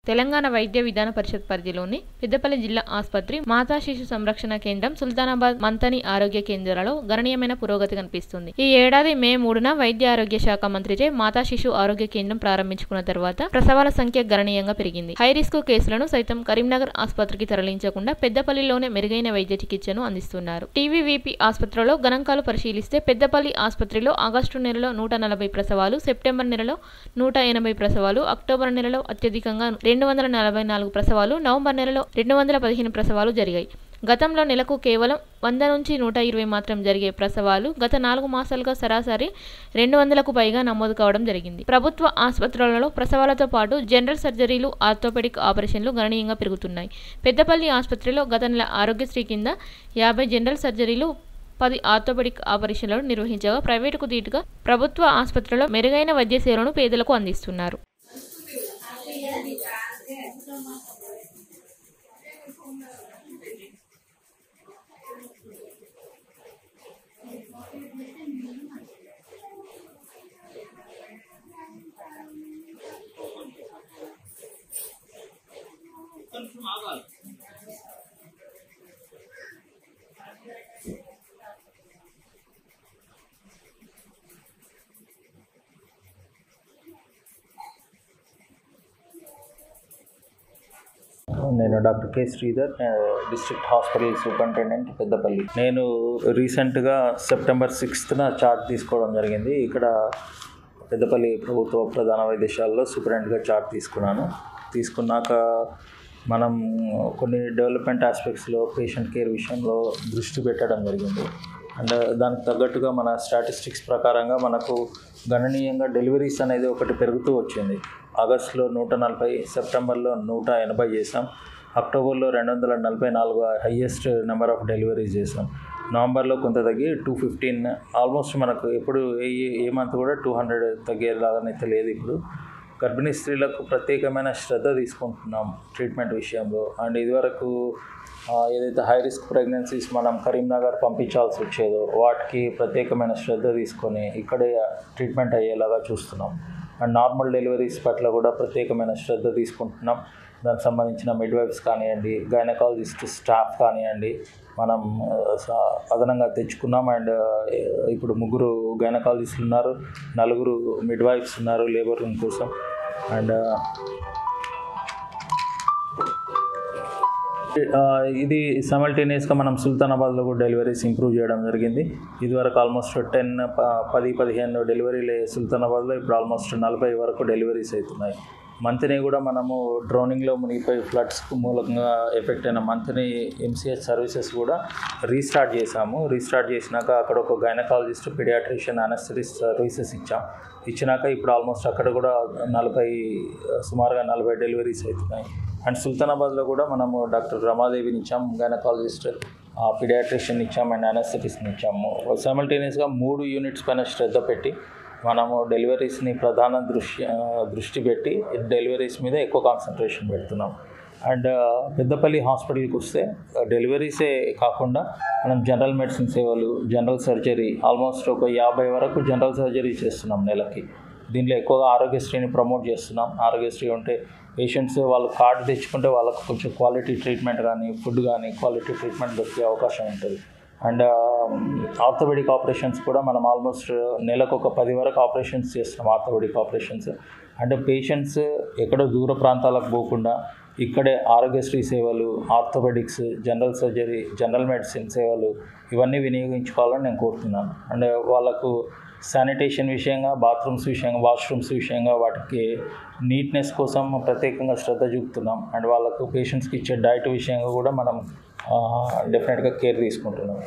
తెలంగాణ వైద్య విధాన పరిషత్ పరిధిలోని పెద్దపల్లి జిల్లా ఆసుపత్రి మాతా శిశు సంరక్షణ కేంద్రం సుల్తానాబాద్ మంతని ఆరోగ్య కేంద్రాలలో గణనీయమైన పురోగతి కనిపిస్తుంది ఈ ఏడాది మే మూడున వైద్య ఆరోగ్య శాఖ మంత్రిచే మాతా శిశు ఆరోగ్య కేంద్రం ప్రారంభించుకున్న తర్వాత ప్రసవాల సంఖ్య గణనీయంగా పెరిగింది హై రిస్క్ కేసులను సైతం కరీంనగర్ ఆసుపత్రికి తరలించకుండా పెద్దపల్లిలోనే మెరుగైన వైద్య చికిత్సను అందిస్తున్నారు టీవీవీపీ ఆసుపత్రిలో గణాంకాలు పరిశీలిస్తే పెద్దపల్లి ఆసుపత్రిలో ఆగస్టు నెలలో నూట నలభై ప్రసవాలు సెప్టెంబర్ నెలలో నూట ఎనభై ప్రసవాలు అక్టోబర్ నెలలో అత్యధికంగా రెండు వందల నలభై నాలుగు ప్రసవాలు నవంబర్ నెలలో రెండు వందల పదిహేను ప్రసవాలు జరిగాయి గతంలో నెలకు కేవలం వంద నుంచి నూట ఇరవై మాత్రం జరిగే ప్రసవాలు గత నాలుగు మాసాలుగా సరాసరి రెండు వందలకు పైగా నమోదు కావడం జరిగింది ప్రభుత్వ ఆసుపత్రులలో ప్రసవాలతో పాటు జనరల్ సర్జరీలు ఆర్థోపెడిక్ ఆపరేషన్లు గణనీయంగా పెరుగుతున్నాయి పెద్దపల్లి ఆసుపత్రిలో గత నెల ఆరోగ్యశ్రీ కింద యాభై జనరల్ సర్జరీలు పది ఆర్థోపెడిక్ ఆపరేషన్లను నిర్వహించగా ప్రైవేటుకు దీటుగా ప్రభుత్వ ఆసుపత్రిలో మెరుగైన వైద్య సేవలను పేదలకు అందిస్తున్నారు నేను doctor K Sridhar district hospital superintendent Peddapalli నేను రీసెంట్గా సెప్టెంబర్ సిక్స్త్న చార్ట్ తీసుకోవడం జరిగింది ఇక్కడ పెద్దపల్లి ప్రభుత్వ ప్రధాన వైద్యశాలలో సూపరింటెండెంట్గా చార్ట్ తీసుకున్నాను తీసుకున్నాక మనం కొన్ని డెవలప్మెంట్ ఆస్పెక్ట్స్లో పేషెంట్ కేర్ విషయంలో దృష్టి పెట్టడం జరిగింది అండ్ దానికి తగ్గట్టుగా మన స్టాటిస్టిక్స్ ప్రకారంగా మనకు గణనీయంగా డెలివరీస్ అనేది ఒకటి పెరుగుతూ వచ్చింది ఆగస్టులో నూట నలభై సెప్టెంబర్లో నూట ఎనభై చేసాం అక్టోబర్లో రెండు వందల నలభై నాలుగు హయ్యెస్ట్ నెంబర్ ఆఫ్ డెలివరీస్ చేసాం నవంబర్లో కొంత తగ్గి టూ ఫిఫ్టీన్ ఆల్మోస్ట్ మనకు ఎప్పుడు ఏ ఏ మంత్ కూడా టూ హండ్రెడ్ తగ్గేలాగానైతే లేదు ఇప్పుడు గర్భిణీ స్త్రీలకు ప్రత్యేకమైన శ్రద్ధ తీసుకుంటున్నాం ట్రీట్మెంట్ విషయంలో అండ్ ఇదివరకు ఏదైతే హై రిస్క్ ప్రెగ్నెన్సీస్ మనం కరీంనగర్ పంపించాల్సి వచ్చేదో వాటికి ప్రత్యేకమైన శ్రద్ధ తీసుకొని ఇక్కడే ట్రీట్మెంట్ అయ్యేలాగా చూస్తున్నాం అండ్ నార్మల్ డెలివరీస్ పట్ల కూడా ప్రత్యేకమైన శ్రద్ధ తీసుకుంటున్నాం దానికి సంబంధించిన మిడ్వైఫ్స్ కానివ్వండి గైనకాలజిస్ట్ స్టాఫ్ కానివ్వండి మనం అదనంగా తెచ్చుకున్నాం అండ్ ఇప్పుడు ముగ్గురు గైనకాలజిస్టులు ఉన్నారు నలుగురు మిడ్వైఫ్స్ ఉన్నారు లేబర్ రూమ్ కోసం అండ్ ఇది సమల్టేనియస్గా మనం సుల్తానాబాద్లో కూడా డెలివరీస్ ఇంప్రూవ్ చేయడం జరిగింది ఇదివరకు ఆల్మోస్ట్ టెన్ పది పదిహేను డెలివరీలు సుల్తానాబాద్లో ఇప్పుడు ఆల్మోస్ట్ నలభై వరకు డెలివరీస్ అవుతున్నాయి మంత్ని కూడా మనము డ్రోనింగ్లో మునిగిపోయి ఫ్లడ్స్ మూలంగా ఎఫెక్ట్ అయిన మంత్ని ఎంసీహెచ్ సర్వీసెస్ కూడా రీస్టార్ట్ చేసాము రీస్టార్ట్ చేసినాక అక్కడ ఒక గైనకాలజిస్ట్ పిడియాట్రిషియన్ అనస్థెటిస్ట్ సర్వీసెస్ ఇచ్చాం ఇచ్చినాక ఇప్పుడు ఆల్మోస్ట్ అక్కడ కూడా నలభై సుమారుగా నలభై డెలివరీస్ అవుతున్నాయి అండ్ సుల్తానాబాద్లో కూడా మనము డాక్టర్ రమాదేవిని ఇచ్చాం గైనకాలజిస్ట్ పిడియాట్రిషియన్ ఇచ్చాం అండ్ అనస్థెటిస్ట్ని ఇచ్చాము సైమల్టేనియస్గా మూడు యూనిట్స్ పైన శ్రద్ధ పెట్టి మనము డెలివరీస్ని ప్రధాన దృష్టి దృష్టి పెట్టి డెలివరీస్ మీద ఎక్కువ కాన్సన్ట్రేషన్ పెడుతున్నాం అండ్ పెద్దపల్లి హాస్పిటల్కి వస్తే డెలివరీసే కాకుండా మనం జనరల్ మెడిసిన్ సేవలు జనరల్ సర్జరీ ఆల్మోస్ట్ ఒక యాభై వరకు జనరల్ సర్జరీ చేస్తున్నాం నెలకి దీంట్లో ఎక్కువగా ఆరోగ్యశ్రీని ప్రమోట్ చేస్తున్నాం ఆరోగ్యశ్రీ ఉంటే పేషెంట్స్ వాళ్ళు కార్డు తెచ్చుకుంటే వాళ్ళకు కొంచెం క్వాలిటీ ట్రీట్మెంట్ కానీ ఫుడ్ కానీ క్వాలిటీ ట్రీట్మెంట్ దొరికే అవకాశం ఉంటుంది అండ్ ఆర్థోపెడిక్ ఆపరేషన్స్ కూడా మనం ఆల్మోస్ట్ నెలకు ఒక పది వరకు ఆపరేషన్స్ చేస్తున్నాం ఆర్థోపెడిక్ ఆపరేషన్స్ అంటే పేషెంట్స్ ఎక్కడో దూర ప్రాంతాలకు పోకుండా ఇక్కడే ఆరోగ్యశ్రీ సేవలు orthopaedics general surgery general medicine సేవలు ఇవన్నీ వినియోగించుకోవాలని నేను కోరుతున్నాను అండ్ వాళ్ళకు శానిటేషన్ విషయంగా బాత్రూమ్స్ విషయంగా వాష్రూమ్స్ విషయంగా వాటికి నీట్నెస్ కోసం ప్రత్యేకంగా శ్రద్ధ చూపుతున్నాం అండ్ వాళ్ళకు పేషెంట్స్కి ఇచ్చే డైట్ విషయంగా కూడా మనం డెఫినెట్గా కేర్ తీసుకుంటున్నాం